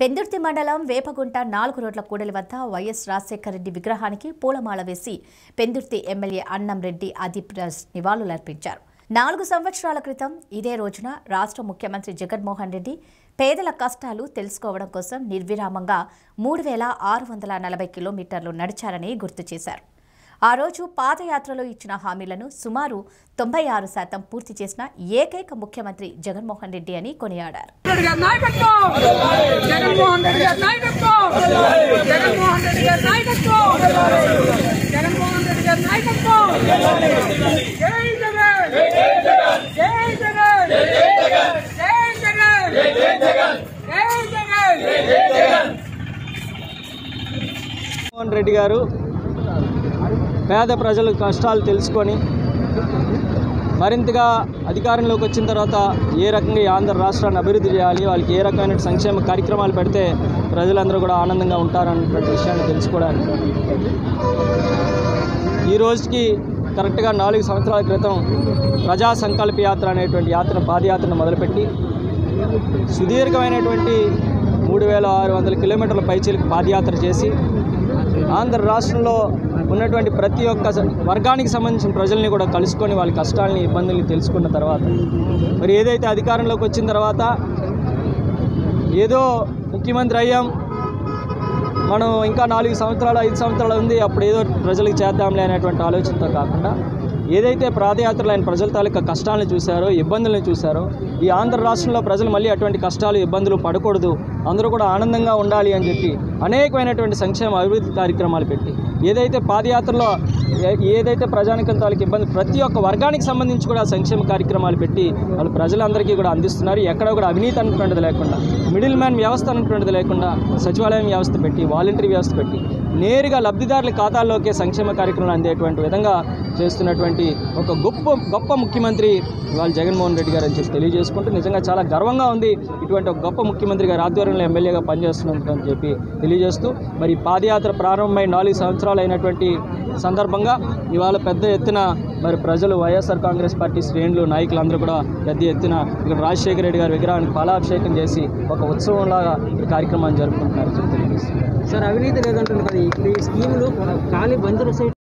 పెందుర్తి మండలం వేపగుంట నాలుగు రోడ్ల కూడలి వద్ద వైఎస్ రాజశేఖర రెడ్డి విగ్రహానికి పూలమాల వేసి పెందుర్తి ఎమ్మెల్యే అన్నం రెడ్డి అదీప్ రాజ్ నివాళులర్పించారు నాలుగు సంవత్సరాల క్రితం ఇదే రోజున రాష్ట్ర ముఖ్యమంత్రి జగన్మోహన్ రెడ్డి పేదల కష్టాలు తెలుసుకోవడం కోసం నిర్విరామంగా మూడు వేల ఆరు వందల నలభై కిలోమీటర్లు నడిచారని గుర్తు చేశారు ఆ రోజు పాదయాత్రలో ఇచ్చిన హామీలను సుమారు తొంభై ఆరు శాతం పూర్తి చేసిన ఏకైక ముఖ్యమంత్రి జగన్మోహన్ రెడ్డి అని కొనియాడారు రెడ్డి గారి నాయకత్వం జగన్మోహన్ రెడ్డి గారి నాయకత్వం జగన్మోహన్ రెడ్డి గారి నాయకత్వం జగన్మోహన్ రెడ్డి గారి నాయకత్వం జై జగన్ జై జగన్ జై జగన్ జై జగన్ జగన్మోహన్ రెడ్డి గారు పేద ప్రజల కష్టాలు తెలుసుకొని మరింతగా అధికారంలోకి వచ్చిన తర్వాత ఏ రకంగా ఈ ఆంధ్ర రాష్ట్రాన్ని అభివృద్ధి చేయాలి వాళ్ళకి ఏ రకమైన సంక్షేమ కార్యక్రమాలు పెడితే ప్రజలందరూ కూడా ఆనందంగా ఉంటారన్నటువంటి విషయాన్ని తెలుసుకోవడానికి ఈ రోజుకి కరెక్ట్గా నాలుగు సంవత్సరాల క్రితం ప్రజా సంకల్ప యాత్ర అనేటువంటి యాత్ర పాదయాత్రను మొదలుపెట్టి సుదీర్ఘమైనటువంటి మూడు వేల ఆరు వందల కిలోమీటర్ల పైచీలకు పాదయాత్ర చేసి ఆంధ్ర రాష్ట్రంలో ఉన్నటువంటి ప్రతి ఒక్క స- వర్గానికి సంబంధించిన ప్రజల్ని కూడా కలుసుకొని వాళ్ళ కష్టాలని ఇబ్బందుల్ని తెలుసుకున్న తర్వాత మరి ఏదైతే అధికారంలోకి వచ్చిన తర్వాత ఏదో ముఖ్యమంత్రి అయ్యాం మనం ఇంకా నాలుగు సంవత్సరాలు ఐదు సంవత్సరాలు ఉంది అప్పుడు ఏదో ప్రజలకు చేద్దాంలే అనేటువంటి ఆలోచనతో కాకుండా ఏదైతే పాదయాత్రలో ఆయన ప్రజల తాలూకా కష్టాలను చూశారో ఇబ్బందులను చూశారో ఈ ఆంధ్ర రాష్ట్రంలో ప్రజలు మళ్ళీ అటువంటి కష్టాలు ఇబ్బందులు పడకూడదు అందరూ కూడా ఆనందంగా ఉండాలి అని చెప్పి అనేకమైనటువంటి సంక్షేమ అభివృద్ధి కార్యక్రమాలు పెట్టి ఏదైతే పాదయాత్రలో ఏ- ఏదైతే ప్రజానికం తాలూకు ఇబ్బంది ప్రతి ఒక్క వర్గానికి సంబంధించి కూడా సంక్షేమ కార్యక్రమాలు పెట్టి వాళ్ళు ప్రజలందరికీ కూడా అందిస్తున్నారు ఎక్కడ కూడా అవినీతి అనేటువంటిది లేకుండా మిడిల్ మ్యాన్ వ్యవస్థ అనేటువంటిది లేకుండా సచివాలయం వ్యవస్థ పెట్టి వాలంటరీ వ్యవస్థ పెట్టి నేరుగా లబ్ధిదారుల ఖాతాల్లోకే సంక్షేమ కార్యక్రమాలు అందేటువంటి విధంగా చేస్తున్నటువంటి ఒక గొప్ప గొప్ప ముఖ్యమంత్రి ఇవాళ జగన్మోహన్ రెడ్డి గారు అని చెప్పి తెలియజేసుకుంటూ నిజంగా చాలా గర్వంగా ఉంది ఇటువంటి ఒక గొప్ప ముఖ్యమంత్రి గారి ఆధ్వర్యంలో ఎమ్మెల్యేగా పనిచేస్తున్నందుకు అని చెప్పి తెలియజేస్తూ మరి పాదయాత్ర ప్రారంభమై నాలుగు సంవత్సరాలు అయినటువంటి సందర్భంగా ఇవాళ పెద్ద ఎత్తున మరి ప్రజలు వైఎస్ఆర్ కాంగ్రెస్ పార్టీ శ్రేణులు నాయకులందరూ కూడా పెద్ద ఎత్తున ఇక్కడ రాజశేఖర రెడ్డి గారి విగ్రహానికి పాలాభిషేకం చేసి ఒక ఉత్సవంలాగా ఈ కార్యక్రమాన్ని జరుపుకుంటున్నారు అని చెప్పి తెలియజేస్తున్నారు సార్ అవినీతి లేదంటుంది కదా ఇప్పుడు ఈ స్కీములు ఖాళీ బంజరు సైట్